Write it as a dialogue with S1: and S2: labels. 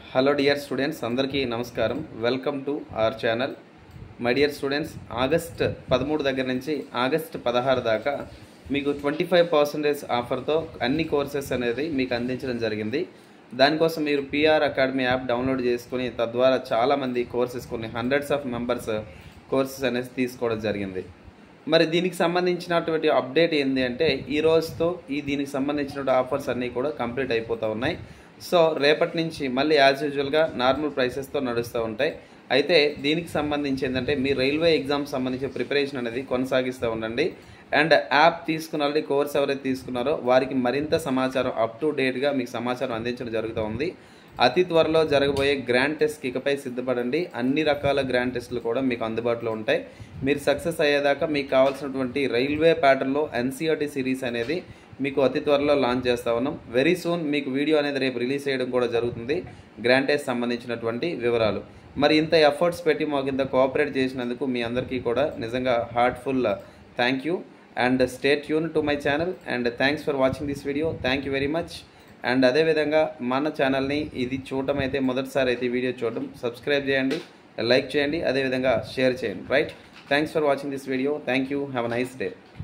S1: hello dear students అందరికీ నమస్కారం welcome to our channel my dear students August పదమూడు దగ్గర నుంచి ఆగస్ట్ పదహారు దాకా మీకు ట్వంటీ ఫైవ్ పర్సెంటేజ్ ఆఫర్తో అన్ని కోర్సెస్ అనేది మీకు అందించడం జరిగింది దానికోసం మీరు పిఆర్ అకాడమీ యాప్ డౌన్లోడ్ చేసుకుని తద్వారా చాలామంది కోర్సెస్ కొన్ని హండ్రెడ్స్ ఆఫ్ మెంబర్స్ కోర్సెస్ అనేది తీసుకోవడం జరిగింది మరి దీనికి సంబంధించినటువంటి అప్డేట్ ఏంటి అంటే ఈ రోజుతో ఈ దీనికి సంబంధించిన ఆఫర్స్ అన్నీ కూడా కంప్లీట్ అయిపోతూ ఉన్నాయి సో రేపటి నుంచి మళ్ళీ యాజ్ యూజువల్గా నార్మల్ ప్రైసెస్తో నడుస్తూ ఉంటాయి అయితే దీనికి సంబంధించి ఏంటంటే మీ రైల్వే ఎగ్జామ్ సంబంధించిన ప్రిపరేషన్ అనేది కొనసాగిస్తూ ఉండండి అండ్ యాప్ తీసుకున్న ఆల్రెడీ కోర్స్ ఎవరైతే తీసుకున్నారో వారికి మరింత సమాచారం అప్ టు డేట్గా మీకు సమాచారం అందించడం జరుగుతూ ఉంది అతి త్వరలో జరగబోయే గ్రాండ్ టెస్ట్కి ఇకపై సిద్ధపడండి అన్ని రకాల గ్రాండ్ టెస్టులు కూడా మీకు అందుబాటులో ఉంటాయి మీరు సక్సెస్ అయ్యేదాకా మీకు కావాల్సినటువంటి రైల్వే ప్యాటర్న్లో ఎన్సీఆర్టీ సిరీస్ అనేది మీకు అతి త్వరలో లాంచ్ చేస్తా ఉన్నాం వెరీ సూన్ మీకు వీడియో అనేది రేపు రిలీజ్ చేయడం కూడా జరుగుతుంది గ్రాండ్ టెస్ట్ సంబంధించినటువంటి వివరాలు మరి ఇంత ఎఫర్ట్స్ పెట్టి మాకు ఇంత కోఆపరేట్ చేసినందుకు మీ అందరికీ కూడా నిజంగా heartful thank you and stay tune to my channel and thanks for watching this video thank you very much and అదేవిధంగా మన ఛానల్ని ఇది చూడటం అయితే మొదటిసారి అయితే ఈ వీడియో చూడటం సబ్స్క్రైబ్ చేయండి లైక్ చేయండి అదేవిధంగా షేర్ చేయండి right thanks for watching this video thank you have a nice day